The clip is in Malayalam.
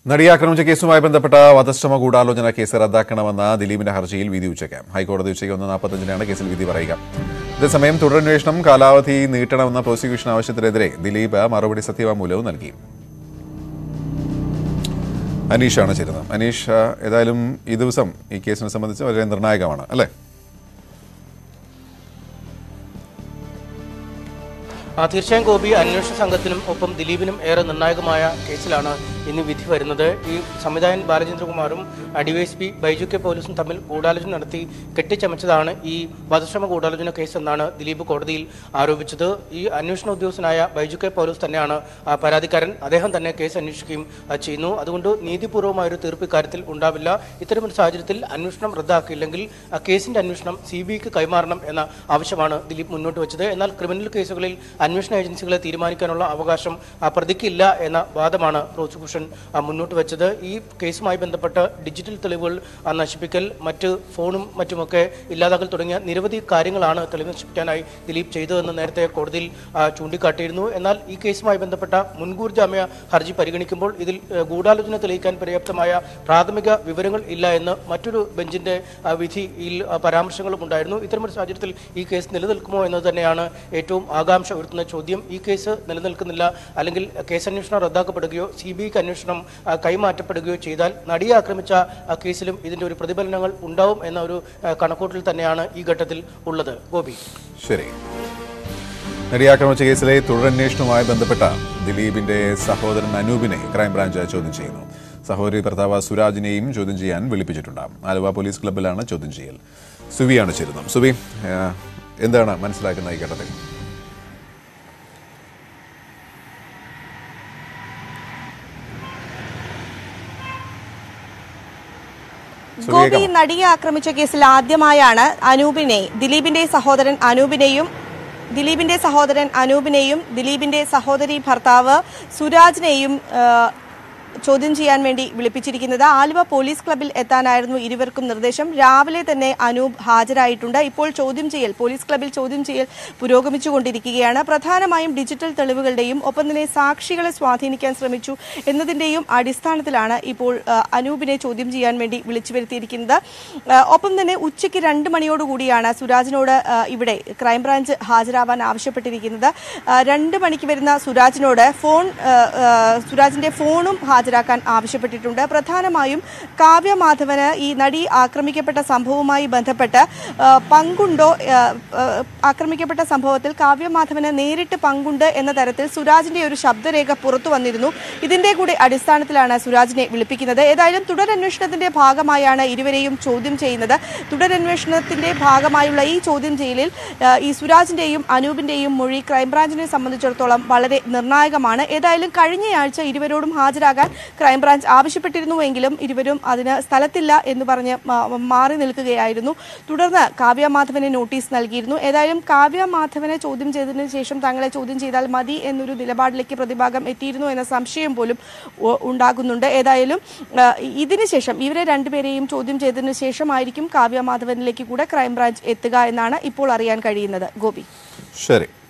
നടിയെ ആക്രമിച്ച കേസുമായി ബന്ധപ്പെട്ട വധശ്രമ ഗൂഢാലോചന കേസ് റദ്ദാക്കണമെന്ന ദിലീപിന്റെ ഹർജിയിൽ വിധി ഉച്ചയ്ക്ക് ഹൈക്കോടതി ഉച്ചയ്ക്ക് ഒന്ന് നാൽപ്പത്തഞ്ചിനാണ് കേസിൽ വിധി പറയുക അതേസമയം തുടരന്വേഷണം കാലാവധി നീട്ടണമെന്ന പ്രോസിക്യൂഷൻ ആവശ്യത്തിനെതിരെ ദിലീപ് മറുപടി സത്യവാങ്മൂലവും നൽകി അനീഷാണ് ചേരുന്നത് അനീഷ് ആ, ഏതായാലും ഈ ദിവസം ഈ കേസിനെ സംബന്ധിച്ച് വളരെ നിർണായകമാണ് അല്ലേ ആ, തീർച്ചയായും ഗോപി അന്വേഷണ സംഘത്തിനും ഒപ്പം ദിലീപിനും ഏറെ നിർണായകമായ കേസിലാണ് ഇന്ന് വിധി വരുന്നത് ഈ സംവിധായകൻ ബാലചന്ദ്രകുമാറും ഡിവൈഎസ്പി ബൈജു കെ പോലീസും തമ്മിൽ ഗൂഢാലോചന നടത്തി കെട്ടിച്ചമച്ചതാണ് ഈ വധശ്രമ ഗൂഢാലോചന കേസ് എന്നാണ് ദിലീപ് കോടതിയിൽ ആരോപിച്ചത് ഈ അന്വേഷണ ഉദ്യോഗസ്ഥനായ ബൈജു കെ പോലീസ് തന്നെയാണ് ആ, പരാതിക്കാരൻ അദ്ദേഹം തന്നെ കേസ് അന്വേഷിക്കുകയും ആ, ചെയ്യുന്നു അതുകൊണ്ട് നീതിപൂർവമായ ഒരു തീർപ്പ് ഇക്കാര്യത്തിൽ ഉണ്ടാവില്ല ഇത്തരമൊരു സാഹചര്യത്തിൽ അന്വേഷണം റദ്ദാക്കിയില്ലെങ്കിൽ ആ കേസിന്റെ അന്വേഷണം സി ബി ഐക്ക് കൈമാറണം എന്ന ആവശ്യമാണ് ദിലീപ് മുന്നോട്ട് വെച്ചത് എന്നാൽ ക്രിമിനൽ കേസുകളിൽ അന്വേഷണ ഏജൻസികളെ തീരുമാനിക്കാനുള്ള അവകാശം ആ, പ്രതിക്കില്ല എന്ന വാദമാണ് പ്രോസിക്യൂഷൻ ആ, മുന്നോട്ട് വെച്ചത് ഈ കേസുമായി ബന്ധപ്പെട്ട് ഡിജിറ്റൽ തെളിവുകൾ ആ, നശിപ്പിക്കൽ മറ്റ് ഫോണും മറ്റുമൊക്കെ ഇല്ലാതാക്കൽ തുടങ്ങിയ നിരവധി കാര്യങ്ങളാണ് തെളിവ് നശിപ്പിക്കാനായി ദിലീപ് ചെയ്തതെന്ന് നേരത്തെ കോടതിയിൽ ആ, ചൂണ്ടിക്കാട്ടിയിരുന്നു എന്നാൽ ഈ കേസുമായി ബന്ധപ്പെട്ട മുൻകൂർ ജാമ്യ ഹർജി പരിഗണിക്കുമ്പോൾ ഇതിൽ ഏ, ഗൂഢാലോചന തെളിയിക്കാൻ പര്യാപ്തമായ പ്രാഥമിക വിവരങ്ങൾ ഇല്ല എന്ന് മറ്റൊരു ബെഞ്ചിന്റെ ആ, വിധിയിൽ ആ, പരാമർശങ്ങളും ഉണ്ടായിരുന്നു ഇത്തരമൊരു സാഹചര്യത്തിൽ ഈ കേസ് നിലനിൽക്കുമോ എന്നത് തന്നെയാണ് ഏറ്റവും ആകാംക്ഷ ഉയർത്തുന്ന ചോദ്യം ഈ കേസ് നിലനിൽക്കുന്നില്ല അല്ലെങ്കിൽ കേസ് അന്വേഷണം റദ്ദാക്കപ്പെടുകയോ സി ബി ഐക്ക് അന്വേഷണം ആ, കൈമാറ്റപ്പെടുകയോ ചെയ്താൽ നടിയെ ആക്രമിച്ച ആ, കേസിലും ഇതിന്റെ ഒരു പ്രതിഫലനങ്ങൾ ഉണ്ടാവും എന്ന ഒരു ആ, കണക്കൂട്ടൽ തന്നെയാണ് ഈ ഘട്ടത്തിൽ ഉള്ളത് ഗോപി ശരി നടിയെ ആക്രമിച്ച കേസിലെ തുടരന്വേഷണവുമായി ബന്ധപ്പെട്ട ദിലീപിന്റെ സഹോദരൻ അനൂപിനെ ക്രൈംബ്രാഞ്ച് ചോദ്യം ചെയ്യുന്നു സഹോദരി ഭർത്താവ് സുരാജിനെയും ചോദ്യം ചെയ്യാൻ വിളിപ്പിച്ചിട്ടുണ്ട് ആലുവ പോലീസ് ക്ലബ്ബിലാണ് ചോദ്യം ചെയ്യൽ സുവിയാണ് ചേരുന്നത് സുവി ആ, എന്താണ് മനസ്സിലാക്കുന്ന ഈ ഘട്ടത്തിൽ സുവിയെ ഗോപി കാണാം. നടിയെ ആക്രമിച്ച കേസിൽ ആദ്യമായാണ് അനൂപിനെ ദിലീപിന്റെ സഹോദരൻ അനൂപിനെയും ദിലീപിന്റെ സഹോദരൻ അനൂപിനെയും ദിലീപിന്റെ സഹോദരി ഭർത്താവ് സുരാജിനെയും ആ, ചോദ്യം ചെയ്യാൻ വേണ്ടി വിളിപ്പിച്ചിരിക്കുന്നത് ആലുവ പോലീസ് ക്ലബിൽ എത്താനായിരുന്നു ഇരുവർക്കും നിർദ്ദേശം രാവിലെ തന്നെ അനൂപ് ഹാജരായിട്ടുണ്ട് ഇപ്പോൾ ചോദ്യം ചെയ്യൽ പോലീസ് ക്ലബിൽ ചോദ്യം ചെയ്യൽ പുരോഗമിച്ചുകൊണ്ടിരിക്കുകയാണ് പ്രധാനമായും ഡിജിറ്റൽ തെളിവുകളുടെയും ഒപ്പം തന്നെ സാക്ഷികളെ സ്വാധീനിക്കാൻ ശ്രമിച്ചു എന്നതിന്റെയും അടിസ്ഥാനത്തിലാണ് ഇപ്പോൾ ആ, അനൂപിനെ ചോദ്യം ചെയ്യാൻ വേണ്ടി വിളിച്ചു വരുത്തിയിരിക്കുന്നത് ആ, ഒപ്പം തന്നെ ഉച്ചയ്ക്ക് രണ്ട് മണിയോടുകൂടിയാണ് സുരാജിനോട് ആ, ഇവിടെ ക്രൈംബ്രാഞ്ച് ഹാജരാവാൻ ആവശ്യപ്പെട്ടിരിക്കുന്നത് ആ, രണ്ട് മണിക്ക് വരുന്ന സുരാജിനോട് ഫോൺ ആ, ആ, സുരാജിന്റെ ഫോണും ഹാജരാക്കാൻ ആവശ്യപ്പെട്ടിട്ടുണ്ട് പ്രധാനമായും കാവ്യ മാധവന് ഈ നടി ആക്രമിക്കപ്പെട്ട സംഭവവുമായി ബന്ധപ്പെട്ട് ആ, പങ്കുണ്ടോ ആ, ആ, ആക്രമിക്കപ്പെട്ട സംഭവത്തിൽ കാവ്യ മാധവന് നേരിട്ട് പങ്കുണ്ട് എന്ന തരത്തിൽ സുരാജിന്റെ ഒരു ശബ്ദരേഖ പുറത്തു വന്നിരുന്നു ഇതിന്റെ കൂടി അടിസ്ഥാനത്തിലാണ് സുരാജിനെ വിളിപ്പിക്കുന്നത് ഏതായാലും തുടരന്വേഷണത്തിന്റെ ഭാഗമായാണ് ഇരുവരെയും ചോദ്യം ചെയ്യുന്നത് തുടരന്വേഷണത്തിന്റെ ഭാഗമായുള്ള ഈ ചോദ്യം ചെയ്യലിൽ ആ, ഈ സുരാജിന്റെയും അനൂപിന്റെയും മൊഴി ക്രൈംബ്രാഞ്ചിനെ സംബന്ധിച്ചിടത്തോളം വളരെ നിർണായകമാണ് ഏതായാലും കഴിഞ്ഞയാഴ്ച ഇരുവരോടും ഹാജരാകാൻ ക്രൈംബ്രാഞ്ച് ആവശ്യപ്പെട്ടിരുന്നുവെങ്കിലും ഇരുവരും അതിന് സ്ഥലത്തില്ല എന്ന് പറഞ്ഞ് മാ- മാറി നിൽക്കുകയായിരുന്നു തുടർന്ന് കാവ്യ മാധവനെ നോട്ടീസ് നൽകിയിരുന്നു ഏതായാലും കാവ്യ മാധവനെ ചോദ്യം ചെയ്തതിനു ശേഷം തങ്ങളെ ചോദ്യം ചെയ്താൽ മതി എന്നൊരു നിലപാടിലേക്ക് പ്രതിഭാഗം എത്തിയിരുന്നു എന്ന സംശയം പോലും ഉ- ഉണ്ടാകുന്നുണ്ട് ഏതായാലും ആ, ഇതിന് ശേഷം ഇവരെ രണ്ടുപേരെയും ചോദ്യം ചെയ്തതിനു ശേഷമായിരിക്കും കാവ്യ മാധവനിലേക്ക് കൂടെ ക്രൈംബ്രാഞ്ച് എത്തുക എന്നാണ് ഇപ്പോൾ അറിയാൻ കഴിയുന്നത് ഗോപി ശരി